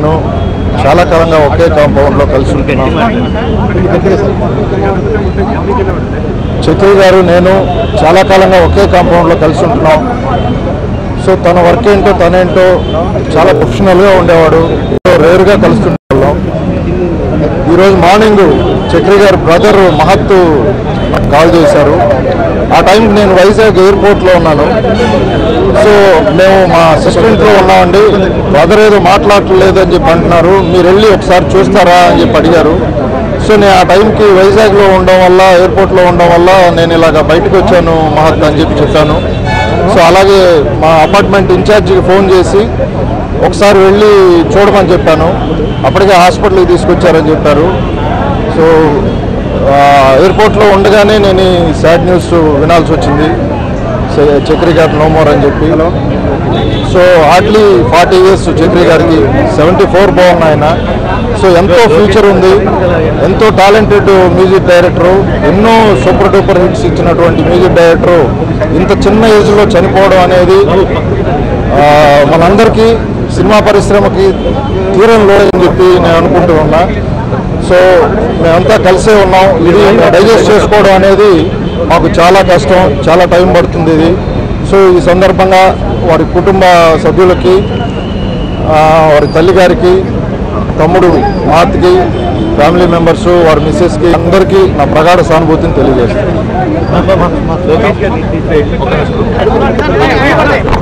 నేను చాలా కాలంగా ఒకే కాంపౌండ్లో కలిసి ఉంటున్నాం చక్రి గారు నేను చాలా కాలంగా ఒకే కాంపౌండ్లో కలిసి ఉంటున్నాం సో తన వర్క్ ఏంటో తనేంటో చాలా ప్రొఫెషనల్గా ఉండేవాడు రేరుగా కలుస్తుండేవాళ్ళం ఈరోజు మార్నింగ్ చక్రి గారి బ్రదర్ మహత్తు నాకు కాల్ చేశారు ఆ టైంకి నేను వైజాగ్ ఎయిర్పోర్ట్లో ఉన్నాను సో మేము మా అసిస్టెంట్లో ఉన్నామండి బ్రదర్ ఏదో మాట్లాడట్లేదు అని చెప్పి అంటున్నారు మీరు వెళ్ళి ఒకసారి చూస్తారా అని చెప్పి అడిగారు సో నేను ఆ టైంకి వైజాగ్లో ఉండడం వల్ల ఎయిర్పోర్ట్లో ఉండడం వల్ల నేను ఇలాగ బయటకు వచ్చాను మహత్ అని చెప్పి చెప్పాను సో అలాగే మా అపార్ట్మెంట్ ఇన్ఛార్జికి ఫోన్ చేసి ఒకసారి వెళ్ళి చూడమని చెప్పాను అప్పటికే హాస్పిటల్కి తీసుకొచ్చారని చెప్పారు సో ఆ, ఎయిర్పోర్ట్లో ఉండగానే నేను ఈ సాడ్ న్యూస్ వినాల్సి వచ్చింది చ- చక్రి గారు నో మోర్ అని చెప్పి so hardly forty years Chakri గారికి సెవెంటీ ఫోర్ బాగున్న ఆయన సో ఎంతో ఫ్యూచర్ ఉంది ఎంతో టాలెంటెడ్ మ్యూజిక్ డైరెక్టరు ఎన్నో సూపర్ డూపర్ హిట్స్ ఇచ్చినటువంటి మ్యూజిక్ డైరెక్టరు ఇంత చిన్న ఏజ్లో చనిపోవడం అనేది ఆ, మనందరికీ సినిమా పరిశ్రమకి తీరం లేదని చెప్పి నేను అనుకుంటూ ఉన్నా సో మేమంతా కలిసే ఉన్నాం ఇది డైజెస్ట్ చేసుకోవడం అనేది మాకు చాలా కష్టం చాలా టైం పడుతుంది ఇది సో ఈ సందర్భంగా వారి కుటుంబ సభ్యులకి ఆ, వారి తల్లి గారికి తమ్ముడు మాతకి ఫ్యామిలీ మెంబర్స్ వారి మిస్సెస్కి అందరికీ నా ప్రగాఢ సానుభూతిని తెలియజేస్తాను